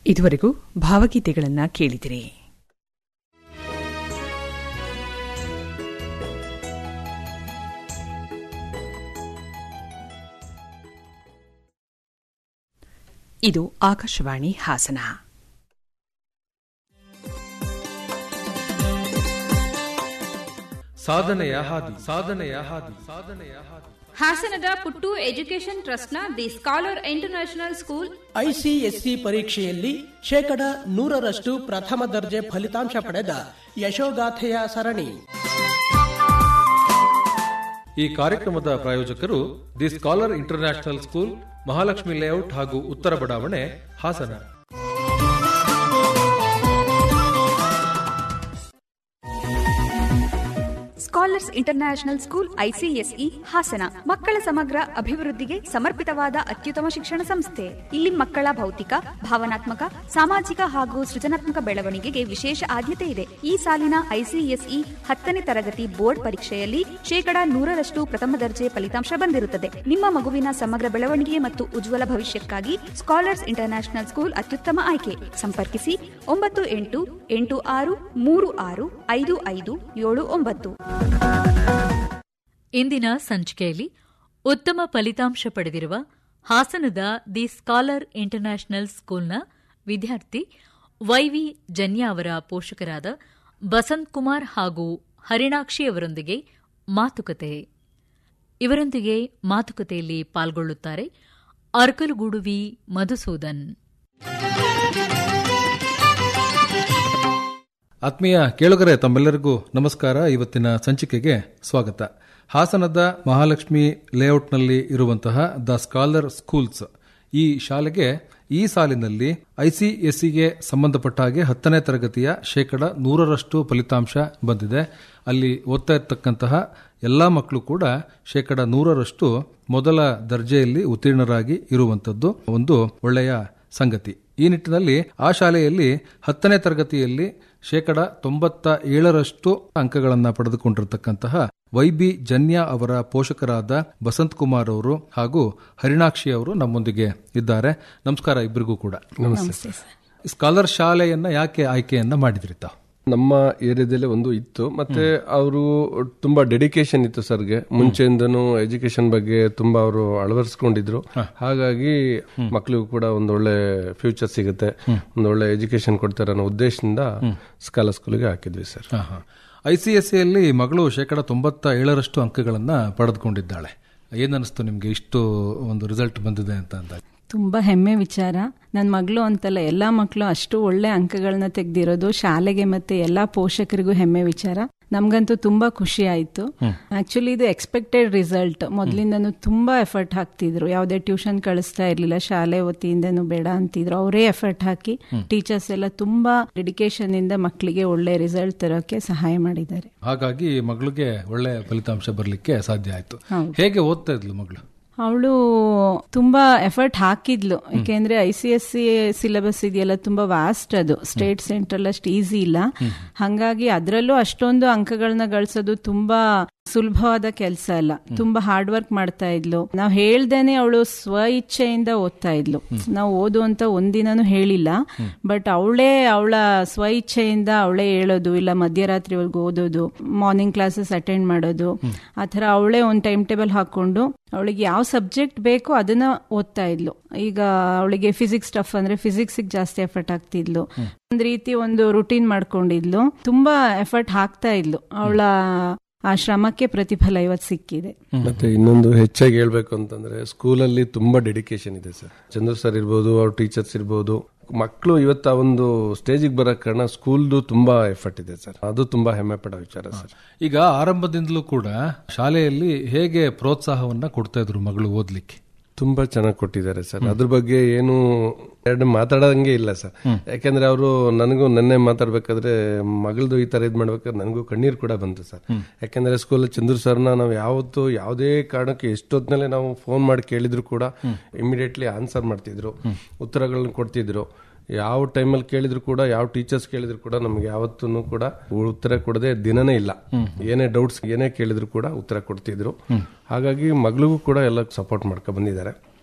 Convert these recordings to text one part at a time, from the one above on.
ಇದುವರೆಗೂ ಭಾವಗೀತೆಗಳನ್ನ ಕೇಳಿದಿರಿ ಇದು ಆಕಾಶವಾಣಿ ಹಾಸನ ಸಾಧನೆಯ ಹಾದಿ ಸಾಧನೆಯ ಹಾದಿ ಸಾಧನೆಯ ಹಾದಿ ಹಾಸನದ ಪುಟ್ಟು ಎಜುಕೇಷನ್ ಟ್ರಸ್ಟ್ನ the scholar international school ICSC ಪರೀಕ್ಷೆಯಲ್ಲಿ ಶೇಕಡ ನೂರರಷ್ಟು ಪ್ರಥಮ ದರ್ಜೆ ಫಲಿತಾಂಶ ಪಡೆದ ಯಶೋಗಾಥೆಯ ಸರಣಿ ಈ ಕಾರ್ಯಕ್ರಮದ ಪ್ರಾಯೋಜಕರು the scholar international school Mahalakshmi layout ಹಾಗೂ ಉತ್ತರ ಬಡಾವಣೆ Hassan scholars international school ICSE Hassan ಮಕ್ಕಳ ಸಮಗ್ರ ಅಭಿವೃದ್ಧಿಗೆ ಸಮರ್ಪಿತವಾದ ಅತ್ಯುತ್ತಮ ಶಿಕ್ಷಣ ಸಂಸ್ಥೆ ಇಲ್ಲಿ ಮಕ್ಕಳ ಭೌತಿಕ ಭಾವನಾತ್ಮಕ ಸಾಮಾಜಿಕ ಹಾಗೂ ಸೃಜನಾತ್ಮಕ ಬೆಳವಣಿಗೆಗೆ ವಿಶೇಷ ಆದ್ಯತೆ ಇದೆ ಈ ಸಾಲಿನ ಐಸಿಎಸ್ಇ ಹತ್ತನೇ ತರಗತಿ ಬೋರ್ಡ್ ಪರೀಕ್ಷೆಯಲ್ಲಿ ಶೇಕಡಾ ನೂರರಷ್ಟು ಪ್ರಥಮ ದರ್ಜೆ ಫಲಿತಾಂಶ ಬಂದಿರುತ್ತದೆ ನಿಮ್ಮ ಮಗುವಿನ ಸಮಗ್ರ ಬೆಳವಣಿಗೆ ಮತ್ತು ಉಜ್ವಲ ಭವಿಷ್ಯಕ್ಕಾಗಿ ಸ್ಕಾಲರ್ಸ್ ಇಂಟರ್ನ್ಯಾಷನಲ್ ಸ್ಕೂಲ್ ಅತ್ಯುತ್ತಮ ಆಯ್ಕೆ ಸಂಪರ್ಕಿಸಿ ಒಂಬತ್ತು ಎಂಟು ಎಂಟು ಆರು ಮೂರು ಆರು ಐದು ಐದು ಏಳು ಒಂಬತ್ತು ಇಂದಿನ ಸಂಚಿಕೆಯಲ್ಲಿ ಉತ್ತಮ ಫಲಿತಾಂಶ ಪಡೆದಿರುವ ಹಾಸನದ ದಿ ಸ್ಕಾಲರ್ ಇಂಟರ್ನ್ಯಾಷನಲ್ ಸ್ಕೂಲ್ನ ವಿದ್ಯಾರ್ಥಿ ವೈವಿ ಜನ್ಯ ಅವರ ಪೋಷಕರಾದ ಬಸಂತ್ ಕುಮಾರ್ ಹಾಗೂ ಹರಿಣಾಕ್ಷಿ ಅವರೊಂದಿಗೆ ಮಾತುಕತೆ ಇವರೊಂದಿಗೆ ಮಾತುಕತೆಯಲ್ಲಿ ಪಾಲ್ಗೊಳ್ಳುತ್ತಾರೆ ಅರ್ಕಲಗೂಡುವಿ ಮಧುಸೂದನ್ ಆತ್ಮೀಯ ಕೇಳುಗರೆ ತಮ್ಮೆಲ್ಲರಿಗೂ ನಮಸ್ಕಾರ ಇವತ್ತಿನ ಸಂಚಿಕೆಗೆ ಸ್ವಾಗತ ಹಾಸನದ ಮಹಾಲಕ್ಷ್ಮಿ ಲೇಔಟ್ನಲ್ಲಿ ಇರುವಂತಹ ದ ಸ್ಕಾಲರ್ ಸ್ಕೂಲ್ಸ್ ಈ ಶಾಲೆಗೆ ಈ ಸಾಲಿನಲ್ಲಿ ಐಸಿಎಸ್ಸಿಗೆ ಸಂಬಂಧಪಟ್ಟ ಹಾಗೆ ಹತ್ತನೇ ತರಗತಿಯ ಶೇಕಡ ನೂರರಷ್ಟು ಫಲಿತಾಂಶ ಬಂದಿದೆ ಅಲ್ಲಿ ಓದ್ತಾ ಇರ್ತಕ್ಕಂತಹ ಎಲ್ಲ ಮಕ್ಕಳು ಕೂಡ ಶೇಕಡ ನೂರರಷ್ಟು ಮೊದಲ ದರ್ಜೆಯಲ್ಲಿ ಉತ್ತೀರ್ಣರಾಗಿ ಇರುವಂತದ್ದು ಒಂದು ಒಳ್ಳೆಯ ಸಂಗತಿ ಈ ನಿಟ್ಟಿನಲ್ಲಿ ಆ ಶಾಲೆಯಲ್ಲಿ ಹತ್ತನೇ ತರಗತಿಯಲ್ಲಿ ಶೇಕಡ ತೊಂಬತ್ತ ಏಳರಷ್ಟು ಅಂಕಗಳನ್ನು ಪಡೆದುಕೊಂಡಿರತಕ್ಕಂತಹ ವೈಬಿ ಜನ್ಯ ಅವರ ಪೋಷಕರಾದ ಬಸಂತ್ ಕುಮಾರ್ ಅವರು ಹಾಗೂ ಹರಿಣಾಕ್ಷಿ ಅವರು ನಮ್ಮೊಂದಿಗೆ ಇದ್ದಾರೆ ನಮಸ್ಕಾರ ಇಬ್ಬರಿಗೂ ಕೂಡ ನಮಸ್ತೆ ಸ್ಕಾಲರ್ ಶಾಲೆಯನ್ನ ಯಾಕೆ ಆಯ್ಕೆಯನ್ನ ಮಾಡಿದ್ರಿ ತಾವು ನಮ್ಮ ಏರಿಯಾದಲ್ಲಿ ಒಂದು ಇತ್ತು ಮತ್ತೆ ಅವರು ತುಂಬಾ ಡೆಡಿಕೇಶನ್ ಇತ್ತು ಸರ್ಗೆ ಮುಂಚೆಯಿಂದನೂ ಎಜುಕೇಶನ್ ಬಗ್ಗೆ ತುಂಬಾ ಅವರು ಅಳವಡಿಸ್ಕೊಂಡಿದ್ರು ಹಾಗಾಗಿ ಮಕ್ಕಳಿಗೂ ಕೂಡ ಒಂದು ಒಳ್ಳೆ ಫ್ಯೂಚರ್ ಸಿಗುತ್ತೆ ಒಂದು ಒಳ್ಳೆ ಎಜುಕೇಶನ್ ಕೊಡ್ತಾರೆ ಅನ್ನೋ ಉದ್ದೇಶದಿಂದ ಸ್ಕಾಲರ್ ಸ್ಕೂಲ್ಗೆ ಹಾಕಿದ್ವಿ ಸರ್ ಐಸಿಎಸ್ಸಿಯಲ್ಲಿ ಮಗಳು ಶೇಕಡ ತೊಂಬತ್ತ ಏಳರಷ್ಟು ಅಂಕಗಳನ್ನ ಪಡೆದುಕೊಂಡಿದ್ದಾಳೆ ಏನನ್ನಿಸ್ತು ನಿಮ್ಗೆ ಇಷ್ಟು ಒಂದು ರಿಸಲ್ಟ್ ಬಂದಿದೆ ಅಂತ ಅಂದಾಗ ತುಂಬ ಹೆಮ್ಮೆ ವಿಚಾರ ನನ್ನ ಮಗಳು ಅಂತಲ್ಲ ಎಲ್ಲ ಮಕ್ಕಳು ಅಷ್ಟು ಒಳ್ಳೆ ಅಂಕಗಳನ್ನ ತೆಗೆದಿರೋದು ಶಾಲೆಗೆ ಮತ್ತೆ ಎಲ್ಲ ಪೋಷಕರಿಗೂ ಹೆಮ್ಮೆ ವಿಚಾರ ನಮ್ಗಂತೂ ತುಂಬಾ ಖುಷಿ ಆಯ್ತು ಆಕ್ಚುಲಿ ಇದು ಎಕ್ಸ್ಪೆಕ್ಟೆಡ್ ರಿಸಲ್ಟ್ ಮೊದಲಿಂದನೂ ತುಂಬಾ ಎಫರ್ಟ್ ಹಾಕ್ತಿದ್ರು ಯಾವುದೇ ಟ್ಯೂಷನ್ ಕಳಿಸ್ತಾ ಇರ್ಲಿಲ್ಲ ಶಾಲೆ ವತಿಯಿಂದನೂ ಬೇಡ ಅಂತಿದ್ರು ಅವರೇ ಎಫರ್ಟ್ ಹಾಕಿ ಟೀಚರ್ಸ್ ಎಲ್ಲ ತುಂಬಾ ಡೆಡಿಕೇಶನ್ ಇಂದ ಮಕ್ಕಳಿಗೆ ಒಳ್ಳೆ ರಿಸಲ್ಟ್ ತರೋಕೆ ಸಹಾಯ ಮಾಡಿದ್ದಾರೆ ಹಾಗಾಗಿ ಮಗಳಿಗೆ ಒಳ್ಳೆ ಫಲಿತಾಂಶ ಬರಲಿಕ್ಕೆ ಸಾಧ್ಯ ಆಯ್ತು ಹೇಗೆ ಓದ್ತಾ ಇದ್ಲು ಮಗಳು ಅವಳು ತುಂಬಾ ಎಫರ್ಟ್ ಹಾಕಿದ್ಲು ಯಾಕೆಂದ್ರೆ I C S C syllabus ಇದೆಯಲ್ಲ ತುಂಬಾ ವಾಸ್ಟ್ ಅದು ಸ್ಟೇಟ್ ಸೆಂಟ್ರಲ್ ಅಷ್ಟು ಈಸಿ ಇಲ್ಲ ಹಂಗಾಗಿ ಅದರಲ್ಲೂ ಅಷ್ಟೊಂದು ಅಂಕಗಳನ್ನ ಗಳಿಸೋದು ತುಂಬಾ ಸುಲಭವಾದ ಕೆಲಸ ಅಲ್ಲ ತುಂಬಾ ಹಾರ್ಡ್ ವರ್ಕ್ ಮಾಡ್ತಾ ಇದ್ಲು ನಾವು ಹೇಳ್ದೇನೆ ಅವಳು ಸ್ವ ಇಚ್ಛೆಯಿಂದ ಓದ್ತಾ ಇದ್ಲು ನಾವು ಓದು ಅಂತ ಒಂದಿನೂ ಹೇಳಿಲ್ಲ ಬಟ್ ಅವಳೇ ಅವಳ ಸ್ವ ಇಚ್ಛೆಯಿಂದ ಅವಳೇ ಹೇಳೋದು ಇಲ್ಲ ಮಧ್ಯರಾತ್ರಿವರೆಗೂ ಓದೋದು ಮಾರ್ನಿಂಗ್ ಕ್ಲಾಸಸ್ ಅಟೆಂಡ್ ಮಾಡೋದು ಆ ಥರ ಅವಳೇ ಒಂದು ಟೈಮ್ ಟೇಬಲ್ ಹಾಕೊಂಡು ಅವಳಿಗೆ ಯಾವ ಸಬ್ಜೆಕ್ಟ್ ಬೇಕೋ ಅದನ್ನ ಓದ್ತಾ ಇದ್ಲು ಈಗ ಅವಳಿಗೆ ಫಿಸಿಕ್ಸ್ ಟಫ್ ಅಂದ್ರೆ ಫಿಸಿಕ್ಸ್ ಜಾಸ್ತಿ ಎಫರ್ಟ್ ಆಗ್ತಿದ್ಲು ಒಂದ್ ರೀತಿ ಒಂದು ರುಟೀನ್ ಮಾಡ್ಕೊಂಡಿದ್ಲು ತುಂಬಾ ಎಫರ್ಟ್ ಹಾಕ್ತಾ ಇದ್ಲು ಅವಳ ಆ ಶ್ರಮಕ್ಕೆ ಪ್ರತಿಫಲ ಇವತ್ತು ಸಿಕ್ಕಿದೆ ಮತ್ತೆ ಇನ್ನೊಂದು ಹೆಚ್ಚಾಗಿ ಹೇಳ್ಬೇಕು ಅಂತಂದ್ರೆ ಸ್ಕೂಲಲ್ಲಿ ತುಂಬಾ ಡೆಡಿಕೇಶನ್ ಇದೆ ಸರ್ ಚಂದ್ರ ಸರ್ ಇರ್ಬೋದು ಅವ್ರ ಟೀಚರ್ಸ್ ಇರ್ಬೋದು ಮಕ್ಕಳು ಇವತ್ತು ಆ ಒಂದು ಸ್ಟೇಜಿಗೆ ಬರೋ ಕಾರಣ ಸ್ಕೂಲ್ದು ತುಂಬಾ ಎಫರ್ಟ್ ಇದೆ ಸರ್ ಅದು ತುಂಬಾ ಹೆಮ್ಮೆ ಪಡೋ ವಿಚಾರ ಸರ್ ಈಗ ಆರಂಭದಿಂದಲೂ ಕೂಡ ಶಾಲೆಯಲ್ಲಿ ಹೇಗೆ ಪ್ರೋತ್ಸಾಹವನ್ನ ಕೊಡ್ತಾ ಇದ್ರು ಮಗಳು ಓದ್ಲಿಕ್ಕೆ ತುಂಬಾ ಚೆನ್ನಾಗಿ ಕೊಟ್ಟಿದ್ದಾರೆ ಸರ್ ಅದ್ರ ಬಗ್ಗೆ ಏನು ಎರಡು ಮಾತಾಡಂಗೆ ಇಲ್ಲ ಸರ್ ಯಾಕಂದ್ರೆ ಅವರು ನನಗೂ ನೆನ್ನೆ ಮಾತಾಡ್ಬೇಕಾದ್ರೆ ಮಗಳದು ಈ ತರ ಇದ್ ಮಾಡ್ಬೇಕಾದ್ರೆ ನನಗೂ ಕಣ್ಣೀರು ಕೂಡ ಬಂತು ಸರ್ ಯಾಕಂದ್ರೆ ಸ್ಕೂಲ್ ಚಂದ್ರ ಸರ್ನ ನಾವು ಯಾವತ್ತು ಯಾವುದೇ ಕಾರಣಕ್ಕೆ ಎಷ್ಟೊತ್ತಿನಲ್ಲೇ ನಾವು ಫೋನ್ ಮಾಡಿ ಕೇಳಿದ್ರು ಕೂಡ ಇಮಿಡಿಯೇಟ್ಲಿ ಆನ್ಸರ್ ಮಾಡ್ತಿದ್ರು ಉತ್ತರಗಳನ್ನ ಕೊಡ್ತಿದ್ರು ಯಾವ ಟೈಮಲ್ಲಿ ಕೇಳಿದ್ರು ಕೂಡ ಯಾವ ಟೀಚರ್ಸ್ ಕೇಳಿದ್ರು ಕೂಡ ನಮ್ಗೆ ಯಾವತ್ತೂ ಕೂಡ ಉತ್ತರ ಕೊಡದೆ ದಿನನೇ ಇಲ್ಲ ಏನೇ ಡೌಟ್ಸ್ ಏನೇ ಕೇಳಿದ್ರು ಕೂಡ ಉತ್ತರ ಕೊಡ್ತಿದ್ರು ಹಾಗಾಗಿ ಮಗಳಿಗೂ ಕೂಡ ಎಲ್ಲ ಸಪೋರ್ಟ್ ಮಾಡ್ಕೊ ಬಂದಿದ್ದಾರೆ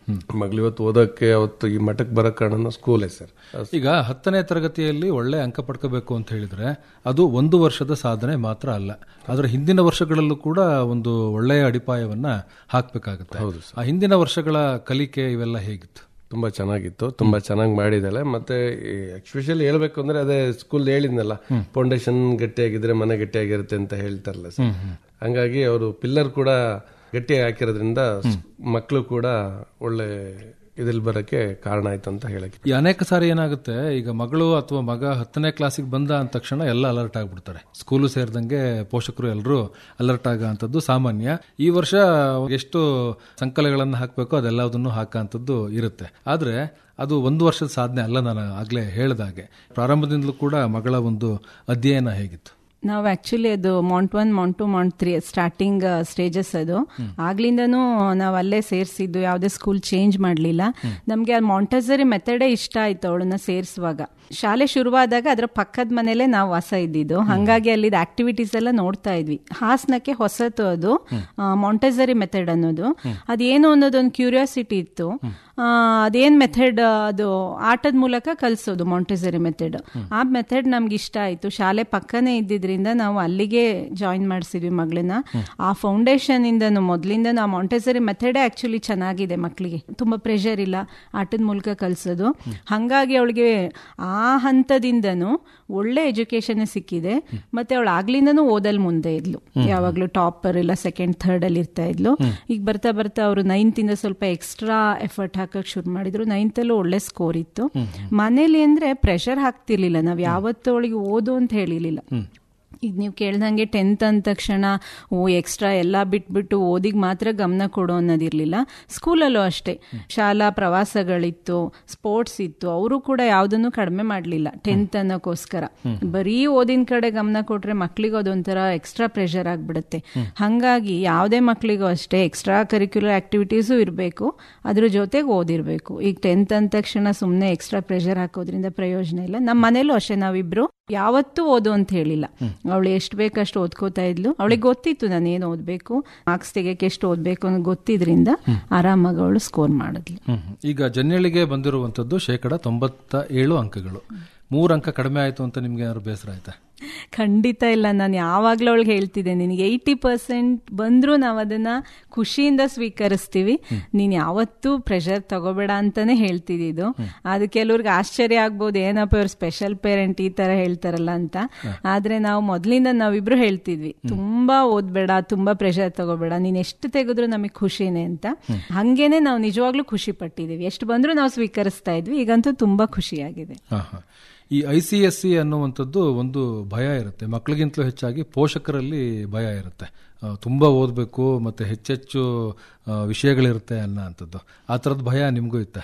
ಮಗಳು ಇವತ್ತು ಓದೋಕ್ಕೆ ಅವತ್ತು ಈ ಮಠಕ್ಕೆ ಬರೋ ಕಾರಣ ಸ್ಕೂಲೇ ಸರ್ ಈಗ ಹತ್ತನೇ ತರಗತಿಯಲ್ಲಿ ಒಳ್ಳೆ ಅಂಕ ಪಡ್ಕೋಬೇಕು ಅಂತ ಹೇಳಿದ್ರೆ ಅದು ಒಂದು ವರ್ಷದ ಸಾಧನೆ ಮಾತ್ರ ಅಲ್ಲ ಅದರ ಹಿಂದಿನ ವರ್ಷಗಳಲ್ಲೂ ಕೂಡ ಒಂದು ಒಳ್ಳೆಯ ಅಡಿಪಾಯವನ್ನ ಹಾಕಬೇಕಾಗುತ್ತೆ ಆ ಹಿಂದಿನ ವರ್ಷಗಳ ಕಲಿಕೆ ಇವೆಲ್ಲ ಹೇಗಿತ್ತು ತುಂಬಾ ಚೆನ್ನಾಗಿತ್ತು ತುಂಬಾ ಚೆನ್ನಾಗಿ ಮಾಡಿದಾಳೆ ಮತ್ತೆ ಎಕ್ಸ್ಪೆಷಲಿ ಹೇಳ್ಬೇಕು ಅಂದ್ರೆ ಅದೇ ಸ್ಕೂಲ್ ಹೇಳಿದ್ನಲ್ಲ ಫೌಂಡೇಶನ್ ಗಟ್ಟಿಯಾಗಿದ್ರೆ ಮನೆ ಗಟ್ಟಿಯಾಗಿರುತ್ತೆ ಅಂತ ಹೇಳ್ತಾರಲ್ಲ ಸರ್ ಹಂಗಾಗಿ ಅವರು ಪಿಲ್ಲರ್ ಕೂಡ ಗಟ್ಟಿಯಾಗಿ ಹಾಕಿರೋದ್ರಿಂದ ಮಕ್ಕಳು ಕೂಡ ಒಳ್ಳೆ ಇದ್ರಲ್ಲಿ ಬರಕ್ಕೆ ಕಾರಣ ಆಯ್ತು ಅಂತ ಹೇಳಕ್ಕೆ ಈ ಅನೇಕ ಸಾರಿ ಏನಾಗುತ್ತೆ ಈಗ ಮಗಳು ಅಥವಾ ಮಗ ಹತ್ತನೇ ಕ್ಲಾಸಿಗೆ ಬಂದ ಅಂದ ತಕ್ಷಣ ಎಲ್ಲ ಅಲರ್ಟ್ ಆಗ್ಬಿಡ್ತಾರೆ ಸ್ಕೂಲು ಸೇರಿದಂಗೆ ಪೋಷಕರು ಎಲ್ಲರೂ ಅಲರ್ಟ್ ಆಗಂತದ್ದು ಸಾಮಾನ್ಯ ಈ ವರ್ಷ ಎಷ್ಟು ಸಂಕಲಗಳನ್ನು ಹಾಕಬೇಕು ಅದೆಲ್ಲದನ್ನು ಹಾಕಂತದ್ದು ಇರುತ್ತೆ ಆದ್ರೆ ಅದು ಒಂದು ವರ್ಷದ ಸಾಧನೆ ಅಲ್ಲ ನಾನು ಆಗ್ಲೇ ಹೇಳ್ದಾಗೆ ಪ್ರಾರಂಭದಿಂದಲೂ ಕೂಡ ಮಗಳ ಒಂದು ಅಧ್ಯಯನ ಹೇಗಿತ್ತು ನಾವು ಆಕ್ಚುಲಿ ಅದು mont one mont two mont three starting stages ಅದು ಆಗ್ಲಿಂದನೂ ನಾವು ಅಲ್ಲೇ ಸೇರಿಸಿದ್ದು ಯಾವುದೇ ಸ್ಕೂಲ್ ಚೇಂಜ್ ಮಾಡಲಿಲ್ಲ ನಮಗೆ ಆ ಮಾಂಟಸರಿ ಮೆಥಡೇ ಇಷ್ಟ ಆಯ್ತು ಅವಳನ್ನ ಸೇರಿಸುವಾಗ ಶಾಲೆ ಶುರುವಾದಾಗ ಅದರ ಪಕ್ಕದ ಮನೇಲೆ ನಾವು ವಾಸ ಇದ್ದಿದ್ದು ಹಂಗಾಗಿ ಅಲ್ಲಿ ಆಕ್ಟಿವಿಟೀಸ್ ಎಲ್ಲ ನೋಡ್ತಾ ಇದ್ವಿ ಹಾಸನಕ್ಕೆ ಹೊಸತು ಅದು ಮಾಂಟೆಸರಿ ಮೆಥಡ್ ಅನ್ನೋದು ಅದೇನು ಅನ್ನೋದೊಂದು ಕ್ಯೂರಿಯಾಸಿಟಿ ಇತ್ತು ಆ, ಅದೇನ್ ಮೆಥಡ್ ಅದು ಆಟದ ಮೂಲಕ ಕಲಿಸೋದು ಮಾಂಟೆಸರಿ ಮೆಥಡ್ ಆ ಮೆಥಡ್ ನಮ್ಗೆ ಇಷ್ಟ ಆಯ್ತು ಶಾಲೆ ಪಕ್ಕನೇ ಇದ್ದಿದ್ರಿಂದ ನಾವು ಅಲ್ಲಿಗೆ ಜಾಯಿನ್ ಮಾಡಿಸಿದ್ವಿ ಮಗಳನ್ನ ಆ ಫೌಂಡೇಶನ್ ಇಂದನು ಮೊದಲಿಂದ ನಾವು ಮಾಂಟೆಸರಿ ಮೆಥಡೇ ಆಕ್ಚುಲಿ ಚೆನ್ನಾಗಿದೆ ಮಕ್ಕಳಿಗೆ ತುಂಬಾ ಪ್ರೆಷರ್ ಇಲ್ಲ ಆಟದ ಮೂಲಕ ಕಲಿಸೋದು ಹಂಗಾಗಿ ಅವಳಿಗೆ ಆ ಹಂತದಿಂದನೂ ಒಳ್ಳೆ ಎಜುಕೇಶನ್ ಸಿಕ್ಕಿದೆ ಮತ್ತೆ ಅವಳು ಆಗ್ಲಿಂದನೂ ಓದಲ್ ಮುಂದೆ ಇದ್ಲು ಯಾವಾಗ್ಲೂ ಟಾಪರ್ ಇಲ್ಲ ಸೆಕೆಂಡ್ ಥರ್ಡ್ ಅಲ್ಲಿ ಇರ್ತಾ ಇದ್ಲು ಈಗ ಬರ್ತಾ ಬರ್ತಾ ಅವರು ನೈನ್ತ್ ಇಂದ ಸ್ವಲ್ಪ ಎಕ್ಸ್ಟ್ರಾ ಎಫರ್ಟ್ ಹಾಕಕ್ ಶುರು ಮಾಡಿದ್ರು ನೈನ್ತ್ ಅಲ್ಲೂ ಒಳ್ಳೆ ಸ್ಕೋರ್ ಇತ್ತು ಮನೇಲಿ ಅಂದ್ರೆ ಪ್ರೆಷರ್ ಹಾಕ್ತಿರ್ಲಿಲ್ಲ ನಾವ್ ಯಾವತ್ತೂ ಅವಳಿಗೆ ಓದು ಅಂತ ಹೇಳಿರ್ಲಿಲ್ಲ ಈಗ ನೀವು ಕೇಳ್ದಂಗೆ ಟೆಂತ್ ಅಂದ ತಕ್ಷಣ ಓ ಎಕ್ಸ್ಟ್ರಾ ಎಲ್ಲ ಬಿಟ್ಬಿಟ್ಟು ಓದಿಗೆ ಮಾತ್ರ ಗಮನ ಕೊಡೋ ಅನ್ನೋದಿರ್ಲಿಲ್ಲ ಸ್ಕೂಲಲ್ಲೂ ಅಷ್ಟೇ ಶಾಲಾ ಪ್ರವಾಸಗಳಿತ್ತು ಸ್ಪೋರ್ಟ್ಸ್ ಇತ್ತು ಅವರು ಕೂಡ ಯಾವುದನ್ನು ಕಡಿಮೆ ಮಾಡಲಿಲ್ಲ ಟೆಂತ್ ಅನ್ನೋಕ್ಕೋಸ್ಕರ ಬರೀ ಓದಿನ ಕಡೆ ಗಮನ ಕೊಟ್ರೆ ಮಕ್ಳಿಗೆ ಅದೊಂಥರ ಎಕ್ಸ್ಟ್ರಾ ಪ್ರೆಷರ್ ಆಗ್ಬಿಡುತ್ತೆ ಹಂಗಾಗಿ ಯಾವುದೇ ಮಕ್ಳಿಗೂ ಅಷ್ಟೇ ಎಕ್ಸ್ಟ್ರಾ ಕರಿಕ್ಯುಲರ್ ಆಕ್ಟಿವಿಟೀಸು ಇರಬೇಕು ಅದ್ರ ಜೊತೆಗೆ ಓದಿರ್ಬೇಕು ಈಗ ಟೆಂತ್ ಅಂದ ತಕ್ಷಣ ಸುಮ್ಮನೆ ಎಕ್ಸ್ಟ್ರಾ ಪ್ರೆಷರ್ ಹಾಕೋದ್ರಿಂದ ಪ್ರಯೋಜನ ಇಲ್ಲ ನಮ್ಮ ಮನೇಲೂ ಅಷ್ಟೇ ನಾವಿಬ್ರು ಯಾವತ್ತೂ ಓದು ಅಂತ ಹೇಳಿಲ್ಲ ಅವಳು ಎಷ್ಟು ಬೇಕಷ್ಟು ಓದ್ಕೋತಾ ಇದ್ಲು ಅವಳಿಗೆ ಗೊತ್ತಿತ್ತು ನಾನು ಏನು ಓದ್ಬೇಕು ಮಾರ್ಕ್ಸ್ ತೆಗಿಯಕ್ಕೆ ಎಷ್ಟು ಓದ್ಬೇಕು ಅನ್ನೋ ಗೊತ್ತಿದ್ರಿಂದ ಆರಾಮಾಗಿ ಅವಳು ಸ್ಕೋರ್ ಮಾಡಿದ್ಲು ಹ್ಮ್. ಈಗ ಜನ್ಯಳಿಗೆ ಬಂದಿರುವಂತದ್ದು ಶೇಕಡ ತೊಂಬತ್ತ ಏಳು ಅಂಕಗಳು ಮೂರು ಅಂಕ ಕಡಿಮೆ ಆಯ್ತು ಅಂತ ನಿಮ್ಗೆ ಏನಾದ್ರು ಬೇಸರ ಆಯ್ತಾ ಖಂಡಿತ ಇಲ್ಲ ನಾನು ಯಾವಾಗಲೂ ಅವಳಿಗೆ ಹೇಳ್ತಿದ್ದೆ ನಿನಗೆ ಏಯ್ಟಿ ಪರ್ಸೆಂಟ್ ಬಂದರೂ ನಾವು ಅದನ್ನ ಖುಷಿಯಿಂದ ಸ್ವೀಕರಿಸ್ತೀವಿ ನೀನು ಯಾವತ್ತೂ ಪ್ರೆಷರ್ ತಗೋಬೇಡ ಅಂತಾನೆ ಹೇಳ್ತಿದ್ದು ಅದು ಕೆಲವ್ರಿಗೆ ಆಶ್ಚರ್ಯ ಆಗ್ಬೋದು ಏನಪ್ಪ ಇವ್ರು ಸ್ಪೆಷಲ್ ಪೇರೆಂಟ್ ಈ ತರ ಹೇಳ್ತಾರಲ್ಲ ಅಂತ ಆದ್ರೆ ನಾವು ಮೊದಲಿಂದ ನಾವಿಬ್ರು ಹೇಳ್ತಿದ್ವಿ ತುಂಬಾ ಓದ್ಬೇಡ ತುಂಬಾ ಪ್ರೆಷರ್ ತಗೋಬೇಡ ನೀನ್ ಎಷ್ಟು ತೆಗೆದ್ರು ನಮಗೆ ಖುಷಿನೇ ಅಂತ ಹಂಗೇನೆ ನಾವು ನಿಜವಾಗ್ಲೂ ಖುಷಿ ಪಟ್ಟಿದೀವಿ ಎಷ್ಟು ಬಂದ್ರೂ ನಾವು ಸ್ವೀಕರಿಸ್ತಾ ಇದ್ವಿ ಈಗಂತೂ ತುಂಬಾ ಖುಷಿಯಾಗಿದೆ ಹಾ, ಹಾ. ಈ ಐ ಸಿ ಎಸ್ ಸಿ ಅನ್ನುವಂಥದ್ದು ಒಂದು ಭಯ ಇರುತ್ತೆ ಮಕ್ಕಳಿಗಿಂತಲೂ ಹೆಚ್ಚಾಗಿ ಪೋಷಕರಲ್ಲಿ ಭಯ ಇರುತ್ತೆ ಆ, ತುಂಬಾ ಓದಬೇಕು ಮತ್ತೆ ಹೆಚ್ಚೆಚ್ಚು ಆ, ವಿಷಯಗಳಿರುತ್ತೆ ಅನ್ನೋ ಅಂಥದ್ದು ಆ ಥರದ ಭಯ ನಿಮಗೂ ಇತ್ತ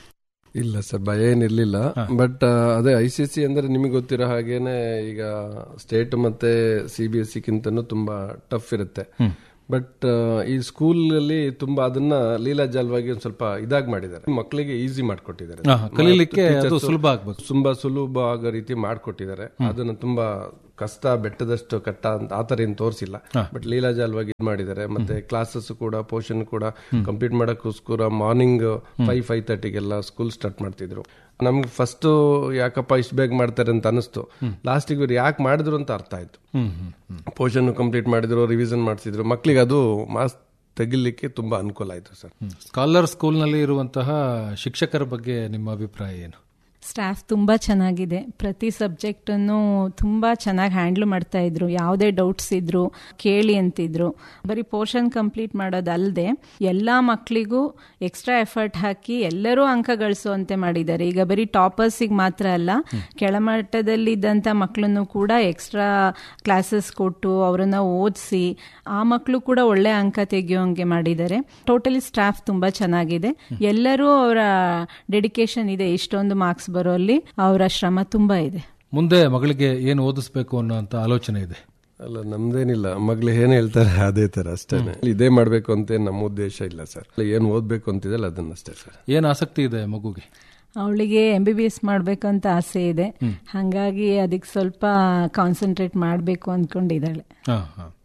ಇಲ್ಲ ಸರ್ ಭಯ ಏನಿರ್ಲಿಲ್ಲ ಬಟ್ ಅದೇ ಐ ಸಿ ಸಿ ಅಂದ್ರೆ ನಿಮಗೆ ಗೊತ್ತಿರೋ ಹಾಗೇನೆ ಈಗ ಸ್ಟೇಟ್ ಮತ್ತೆ ಸಿ ಬಿ ಎಸ್ ಸಿಗಿಂತನೂ ತುಂಬಾ ಟಫ್ ಇರುತ್ತೆ ಬಟ್ ಈ ಸ್ಕೂಲ್ ಅಲ್ಲಿ ತುಂಬಾ ಅದನ್ನ ಲೀಲಾಜಾಲವಾಗಿ ಒಂದ್ ಸ್ವಲ್ಪ ಇದಾಗಿ ಮಾಡಿದ್ದಾರೆ ಮಕ್ಕಳಿಗೆ ಈಸಿ ಮಾಡ್ಕೊಟ್ಟಿದ್ದಾರೆ ಹಾ, ಕಲೀಲಿಕ್ಕೆ ಅದು Teachers ಸುಲಭ ಆಗ್ಬೇಕು. ತುಂಬಾ ಸುಲಭ ಆಗೋ ರೀತಿ ಮಾಡ್ಕೊಟ್ಟಿದ್ದಾರೆ ಅದನ್ನ ತುಂಬಾ ಕಷ್ಟ ಬೆಟ್ಟದಷ್ಟು ಕಟ್ಟ ಅಂತ ಆತರ ಏನು ತೋರಿಸಿಲ್ಲ ಬಟ್ ಲೀಲಾಜಾಲವಾಗಿ ಇದು ಮಾಡಿದ್ದಾರೆ ಮತ್ತೆ ಕ್ಲಾಸಸ್ ಕೂಡ ಪೋರ್ಷನ್ ಕೂಡ ಕಂಪ್ಲೀಟ್ ಮಾಡಕ್ಕೋಸ್ಕರ ಮಾರ್ನಿಂಗ್ ಫೈವ್ ಫೈವ್ ತರ್ಟಿಗೆಲ್ಲ ಸ್ಕೂಲ್ ಸ್ಟಾರ್ಟ್ ಮಾಡ್ತಿದ್ರು ನಮ್ಗೆ ಫಸ್ಟ್ ಯಾಕಪ್ಪ ಇಷ್ಟು ಬೇಗ ಮಾಡ್ತಾರೆ ಅಂತ ಅನಿಸ್ತು ಲಾಸ್ಟಿಗೆ ಇವ್ರು ಯಾಕೆ ಮಾಡಿದ್ರು ಅಂತ ಅರ್ಥ ಆಯ್ತು ಪೋರ್ಷನ್ ಕಂಪ್ಲೀಟ್ ಮಾಡಿದ್ರು ರಿವಿಷನ್ ಮಾಡಿಸಿದ್ರು ಮಕ್ಳಿಗೆ ಅದು ಮಾಸ್ ತೆಗಿಲಿಕ್ಕೆ ತುಂಬಾ ಅನುಕೂಲ ಆಯ್ತು ಸರ್ ಸ್ಕಾಲರ್ ಸ್ಕೂಲ್ನಲ್ಲಿ ಇರುವಂತಹ ಶಿಕ್ಷಕರ ಬಗ್ಗೆ ನಿಮ್ಮ ಅಭಿಪ್ರಾಯ ಏನು ಸ್ಟಾಫ್ ತುಂಬಾ ಚೆನ್ನಾಗಿದೆ ಪ್ರತಿ ಸಬ್ಜೆಕ್ಟ್ ಅನ್ನು ತುಂಬಾ ಚೆನ್ನಾಗಿ ಹ್ಯಾಂಡಲ್ ಮಾಡ್ತಾ ಇದ್ರು ಯಾವುದೇ ಡೌಟ್ಸ್ ಇದ್ರು ಕೇಳಿ ಅಂತಿದ್ರು ಬರೀ ಪೋರ್ಷನ್ ಕಂಪ್ಲೀಟ್ ಮಾಡೋದಲ್ಲದೆ ಎಲ್ಲಾ ಮಕ್ಕಳಿಗೂ ಎಕ್ಸ್ಟ್ರಾ ಎಫರ್ಟ್ ಹಾಕಿ ಎಲ್ಲರೂ ಅಂಕ ಗಳಿಸುವಂತೆ ಮಾಡಿದ್ದಾರೆ ಈಗ ಬರೀ ಟಾಪರ್ಸಿಗೆ ಮಾತ್ರ ಅಲ್ಲ ಕೆಳಮಟ್ಟದಲ್ಲಿದ್ದಂಥ ಮಕ್ಕಳನ್ನು ಕೂಡ ಎಕ್ಸ್ಟ್ರಾ ಕ್ಲಾಸಸ್ ಕೊಟ್ಟು ಅವರನ್ನ ಓದಿಸಿ ಆ ಮಕ್ಕಳು ಕೂಡ ಒಳ್ಳೆ ಅಂಕ ತೆಗೆಯೋಂಗೆ ಮಾಡಿದ್ದಾರೆ ಟೋಟಲಿ ಸ್ಟಾಫ್ ತುಂಬಾ ಚೆನ್ನಾಗಿದೆ ಎಲ್ಲರೂ ಅವರ ಡೆಡಿಕೇಶನ್ ಇದೆ ಇಷ್ಟೊಂದು ಮಾರ್ಕ್ಸ್ ಬರೋಲ್ಲಿ ಅವರ ಶ್ರಮ ತುಂಬಾ ಇದೆ ಮುಂದೆ ಮಗಳಿಗೆ ಏನು ಓದಿಸ್ಬೇಕು ಅನ್ನೋಂಥ ಆಲೋಚನೆ ಇದೆ ಅಲ್ಲ ನಮ್ದೇನಿಲ್ಲ ಮಗ್ಳು ಏನ್ ಹೇಳ್ತಾರೆ ಅದೇ ತರ ಅಷ್ಟೇ ಇದೇ ಮಾಡ್ಬೇಕು ಅಂತ ಏನ್ ನಮ್ಮ ಉದ್ದೇಶ ಇಲ್ಲ ಸರ್ ಏನ್ ಓದ್ಬೇಕು ಅಂತಿದಲ್ಲ ಅದನ್ನಷ್ಟೇ ಸರ್ ಏನು ಆಸಕ್ತಿ ಇದೆ ಮಗುಗೆ ಅವಳಿಗೆ ಎಂ ಬಿ ಬಿ ಎಸ್ ಮಾಡ್ಬೇಕಂತ ಆಸೆ ಇದೆ ಹಂಗಾಗಿ ಅದಕ್ಕೆ ಸ್ವಲ್ಪ ಕಾನ್ಸಂಟ್ರೇಟ್ ಮಾಡಬೇಕು ಅಂದ್ಕೊಂಡಿದ್ದಾಳೆ ಹಾ ಹಾ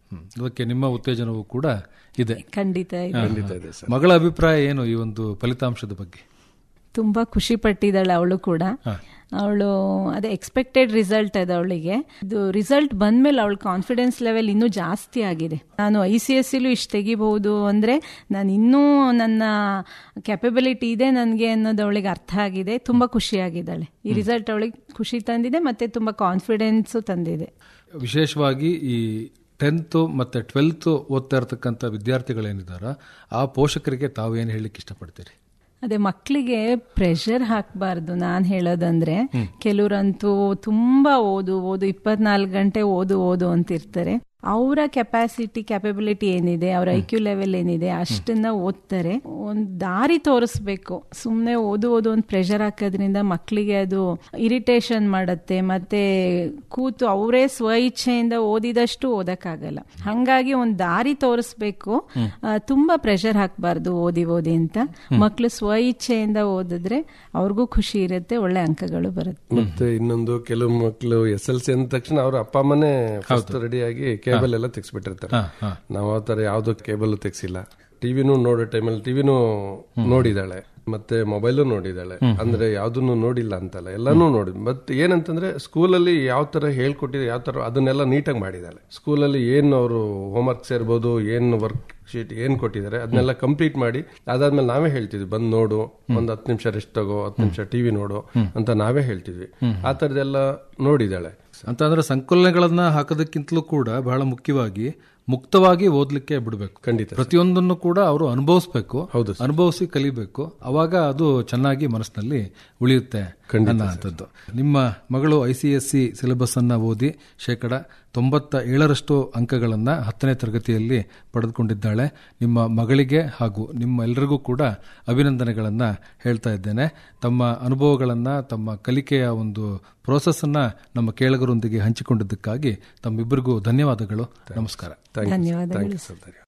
ಹ್ಮ್. ಅದಕ್ಕೆ ನಿಮ್ಮ ಉತ್ತೇಜನವೂ ಕೂಡ ಇದೆ ಖಂಡಿತ ಇದೆ ಖಂಡಿತ ಇದೆ ಸರ್ ಮಗಳ ಅಭಿಪ್ರಾಯ ಏನು ಈ ಒಂದು ಫಲಿತಾಂಶದ ಬಗ್ಗೆ ತುಂಬಾ ಖುಷಿ ಪಟ್ಟಿದ್ದಾಳೆ ಅವಳು ಕೂಡ ಅವಳು ಅದೇ ಎಕ್ಸ್ಪೆಕ್ಟೆಡ್ ರಿಸಲ್ಟ್ ಅದು ಅವಳಿಗೆ ಇದು ರಿಸಲ್ಟ್ ಬಂದ್ಮೇಲೆ ಅವಳ ಕಾನ್ಫಿಡೆನ್ಸ್ ಲೆವೆಲ್ ಇನ್ನೂ ಜಾಸ್ತಿ ಆಗಿದೆ ನಾನು ಐ ಸಿ ಎಸ್ ಸಿಲೂ ಇಷ್ಟು ತೆಗಿಬಹುದು ಅಂದ್ರೆ ನಾನು ಇನ್ನೂ ನನ್ನ ಕೆಪಬಿಲಿಟಿ ಇದೆ ನನಗೆ ಅನ್ನೋದು ಅವಳಿಗೆ ಅರ್ಥ ಆಗಿದೆ ತುಂಬಾ ಖುಷಿಯಾಗಿದ್ದಾಳೆ ಈ ರಿಸಲ್ಟ್ ಅವಳಿಗೆ ಖುಷಿ ತಂದಿದೆ ಮತ್ತೆ ತುಂಬಾ ಕಾನ್ಫಿಡೆನ್ಸ್ ತಂದಿದೆ ವಿಶೇಷವಾಗಿ ಈ ಟೆಂತ್ ಮತ್ತೆ ಟ್ವೆಲ್ತ್ ಓದ್ತಾ ಇರತಕ್ಕಂಥ ವಿದ್ಯಾರ್ಥಿಗಳೇನಿದಾರ ಆ ಪೋಷಕರಿಗೆ ತಾವು ಏನು ಹೇಳಲಿಕ್ಕೆ ಇಷ್ಟಪಡ್ತೀರಿ ಅದೇ ಮಕ್ಕಳಿಗೆ ಪ್ರೆಷರ್ ಹಾಕಬಾರ್ದು ನಾನು ಹೇಳೋದಂದ್ರೆ ಕೆಲವರಂತೂ ತುಂಬಾ ಓದು ಓದು ಇಪ್ಪತ್ನಾಲ್ಕು ಗಂಟೆ ಓದು ಓದು ಅಂತಿರ್ತಾರೆ ಅವರ ಕೆಪಾಸಿಟಿ ಕ್ಯಾಪಬಿಲಿಟಿ ಏನಿದೆ ಅವ್ರ ಐ ಕ್ಯೂ ಲೆವೆಲ್ ಏನಿದೆ ಅಷ್ಟನ್ನ ಓದ್ತಾರೆ ಒಂದು ದಾರಿ ತೋರಿಸ್ಬೇಕು ಸುಮ್ಮನೆ ಓದು ಓದು ಒಂದು ಪ್ರೆಷರ್ ಹಾಕೋದ್ರಿಂದ ಮಕ್ಕಳಿಗೆ ಅದು ಇರಿಟೇಷನ್ ಮಾಡುತ್ತೆ ಮತ್ತೆ ಕೂತು ಅವರೇ ಸ್ವ ಇಚ್ಛೆಯಿಂದ ಓದಿದಷ್ಟು ಓದಕ್ಕಾಗಲ್ಲ ಹಂಗಾಗಿ ಒಂದು ದಾರಿ ತೋರಿಸ್ಬೇಕು ಆ, ತುಂಬಾ ಪ್ರೆಷರ್ ಹಾಕಬಾರ್ದು ಓದಿ ಓದಿ ಅಂತ ಮಕ್ಕಳು ಸ್ವ ಇಚ್ಛೆಯಿಂದ ಓದಿದ್ರೆ ಅವ್ರಿಗೂ ಖುಷಿ ಇರುತ್ತೆ ಒಳ್ಳೆ ಅಂಕಗಳು ಬರುತ್ತೆ ಮತ್ತೆ ಇನ್ನೊಂದು ಕೆಲವು ಮಕ್ಕಳು ಎಸ್ ಎಲ್ ಸಿ ಅಂದ ತಕ್ಷಣ ಅವ್ರ ಅಪ್ಪ ಅಮ್ಮನೇ ಫಸ್ಟ್ ರೆಡಿಯಾಗಿ ಕೇಬಲ್ ಎಲ್ಲ ತೆಗ್ಸ್ಬಿಟ್ಟಿರ್ತಾರೆ ನಾವು ಆ ತರ ಯಾವ್ದು ಕೇಬಲ್ ತೆಗ್ಸಿಲ್ಲ ಟಿವಿನೂ ನೋಡೋ ಟೈಮಲ್ಲಿ ಟಿವಿನೂ ನೋಡಿದಾಳೆ ಮತ್ತೆ ಮೊಬೈಲು ನೋಡಿದಾಳೆ ಅಂದ್ರೆ ಯಾವ್ದನ್ನು ನೋಡಿಲ್ಲ ಅಂತಲ್ಲ ಎಲ್ಲಾನು ನೋಡಿ ಬಟ್ ಏನಂತಂದ್ರೆ ಸ್ಕೂಲಲ್ಲಿ ಯಾವ ತರ ಹೇಳ್ಕೊಟ್ಟಿದೆ ಯಾವ ತರ ಅದನ್ನೆಲ್ಲ ನೀಟಾಗಿ ಮಾಡಿದಾಳೆ ಸ್ಕೂಲಲ್ಲಿ ಏನು ಅವರು ಹೋಮ್ವರ್ಕ್ಸ್ ಇರ್ಬೋದು ಏನು ವರ್ಕ್ ಶೀಟ್ ಏನ್ ಕೊಟ್ಟಿದ್ದಾರೆ ಅದನ್ನೆಲ್ಲ ಕಂಪ್ಲೀಟ್ ಮಾಡಿ ಅದಾದ್ಮೇಲೆ ನಾವೇ ಹೇಳ್ತಿದ್ವಿ ಬಂದ್ ನೋಡು ಒಂದ್ ಹತ್ತು ನಿಮಿಷ ರೆಸ್ಟ್ ತಗೋ ಹತ್ತು ನಿಮಿಷ ಟಿವಿ ನೋಡು ಅಂತ ನಾವೇ ಹೇಳ್ತಿದ್ವಿ ಆ ತರದೆಲ್ಲ ನೋಡಿದಾಳೆ ಅಂತಂದ್ರೆ ಸಂಕಲನಗಳನ್ನ ಹಾಕೋದಕ್ಕಿಂತಲೂ ಕೂಡ ಬಹಳ ಮುಖ್ಯವಾಗಿ ಮುಕ್ತವಾಗಿ ಓದ್ಲಿಕ್ಕೆ ಬಿಡಬೇಕು ಖಂಡಿತ ಪ್ರತಿಯೊಂದನ್ನು ಕೂಡ ಅವರು ಅನುಭವಿಸ್ಬೇಕು ಹೌದು ಅನುಭವಿಸಿ ಕಲಿಬೇಕು ಅವಾಗ ಅದು ಚೆನ್ನಾಗಿ ಮನಸ್ಸಿನಲ್ಲಿ ಉಳಿಯುತ್ತೆ ಅನ್ನೋಂಥದ್ದು ನಿಮ್ಮ ಮಗಳು I C S C syllabus ಅನ್ನ ಓದಿ ಶೇಕಡ ತೊಂಬತ್ತ ಏಳರಷ್ಟು ಅಂಕಗಳನ್ನ ಹತ್ತನೇ ತರಗತಿಯಲ್ಲಿ ಪಡೆದುಕೊಂಡಿದ್ದಾಳೆ ನಿಮ್ಮ ಮಗಳಿಗೆ ಹಾಗೂ ನಿಮ್ಮ ಎಲ್ಲರಿಗೂ ಕೂಡ ಅಭಿನಂದನೆಗಳನ್ನ ಹೇಳ್ತಾ ಇದ್ದೇನೆ ತಮ್ಮ ಅನುಭವಗಳನ್ನ ತಮ್ಮ ಕಲಿಕೆಯ ಒಂದು ಪ್ರೋಸೆಸ್ ಅನ್ನ ನಮ್ಮ ಕೇಳಗರೊಂದಿಗೆ ಹಂಚಿಕೊಂಡಿದ್ದಕ್ಕಾಗಿ ತಮ್ಮಿಬ್ಬರಿಗೂ ಧನ್ಯವಾದಗಳು ನಮಸ್ಕಾರ ಧನ್ಯವಾದಗಳು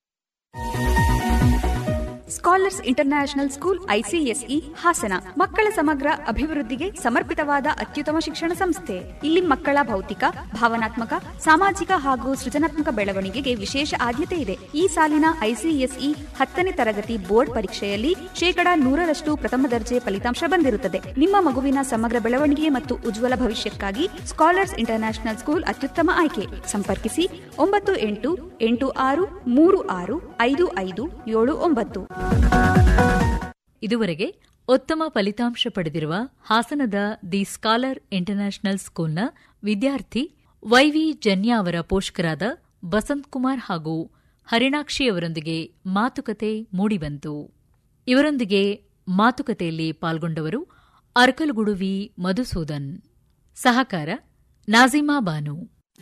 scholars international school ICSE Hassan ಮಕ್ಕಳ ಸಮಗ್ರ ಅಭಿವೃದ್ಧಿಗೆ ಸಮರ್ಪಿತವಾದ ಅತ್ಯುತ್ತಮ ಶಿಕ್ಷಣ ಸಂಸ್ಥೆ ಇಲ್ಲಿ ಮಕ್ಕಳ ಭೌತಿಕ ಭಾವನಾತ್ಮಕ ಸಾಮಾಜಿಕ ಹಾಗೂ ಸೃಜನಾತ್ಮಕ ಬೆಳವಣಿಗೆಗೆ ವಿಶೇಷ ಆದ್ಯತೆ ಇದೆ ಈ ಸಾಲಿನ ಐಸಿಎಸ್ಇ ಹತ್ತನೇ ತರಗತಿ ಬೋರ್ಡ್ ಪರೀಕ್ಷೆಯಲ್ಲಿ ಶೇಕಡಾ ನೂರರಷ್ಟು ಪ್ರಥಮ ದರ್ಜೆ ಫಲಿತಾಂಶ ಬಂದಿರುತ್ತದೆ ನಿಮ್ಮ ಮಗುವಿನ ಸಮಗ್ರ ಬೆಳವಣಿಗೆ ಮತ್ತು ಉಜ್ವಲ ಭವಿಷ್ಯಕ್ಕಾಗಿ ಸ್ಕಾಲರ್ಸ್ ಇಂಟರ್ನ್ಯಾಷನಲ್ ಸ್ಕೂಲ್ ಅತ್ಯುತ್ತಮ ಆಯ್ಕೆ ಸಂಪರ್ಕಿಸಿ ಒಂಬತ್ತು ಎಂಟು ಎಂಟು ಆರು ಮೂರು ಆರು ಐದು ಐದು ಏಳು ಒಂಬತ್ತು ಇದುವರೆಗೆ ಉತ್ತಮ ಫಲಿತಾಂಶ ಪಡೆದಿರುವ ಹಾಸನದ ದಿ ಸ್ಕಾಲರ್ ಇಂಟರ್ನ್ಯಾಷನಲ್ ಸ್ಕೂಲ್ನ ವಿದ್ಯಾರ್ಥಿ ವೈವಿ ಜನ್ಯಾ ಅವರ ಪೋಷಕರಾದ ಬಸಂತ್ ಕುಮಾರ್ ಹಾಗೂ ಹರಿಣಾಕ್ಷಿ ಅವರೊಂದಿಗೆ ಮಾತುಕತೆ ಮೂಡಿಬಂತು ಇವರೊಂದಿಗೆ ಮಾತುಕತೆಯಲ್ಲಿ ಪಾಲ್ಗೊಂಡವರು ಅರ್ಕಲಗುಡುವಿ ಮಧುಸೂದನ್ ಸಹಕಾರ ನಾಜಿಮಾ ಬಾನು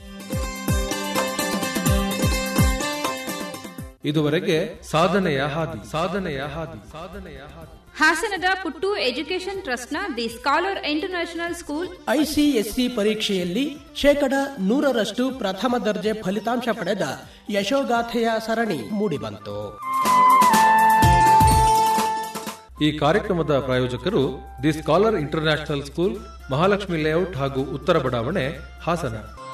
ಇದುವರೆಗೆ ಸಾಧನೆಯ ಹಾದಿ ಸಾಧನೆಯ ಹಾದಿ ಸಾಧನೆಯ ಹಾದಿ ಹಾಸನದ ಪುಟ್ಟು ಎಜುಕೇಷನ್ ಟ್ರಸ್ಟ್ನ the scholar international school ICSC ಪರೀಕ್ಷೆಯಲ್ಲಿ ಶೇಕಡ ನೂರರಷ್ಟು ಪ್ರಥಮ ದರ್ಜೆ ಫಲಿತಾಂಶ ಪಡೆದ ಯಶೋಗಾಥೆಯ ಸರಣಿ ಮೂಡಿಬಂತು ಈ ಕಾರ್ಯಕ್ರಮದ ಪ್ರಾಯೋಜಕರು the scholar international school Mahalakshmi layout ಹಾಗೂ ಉತ್ತರ ಬಡಾವಣೆ ಹಾಸನ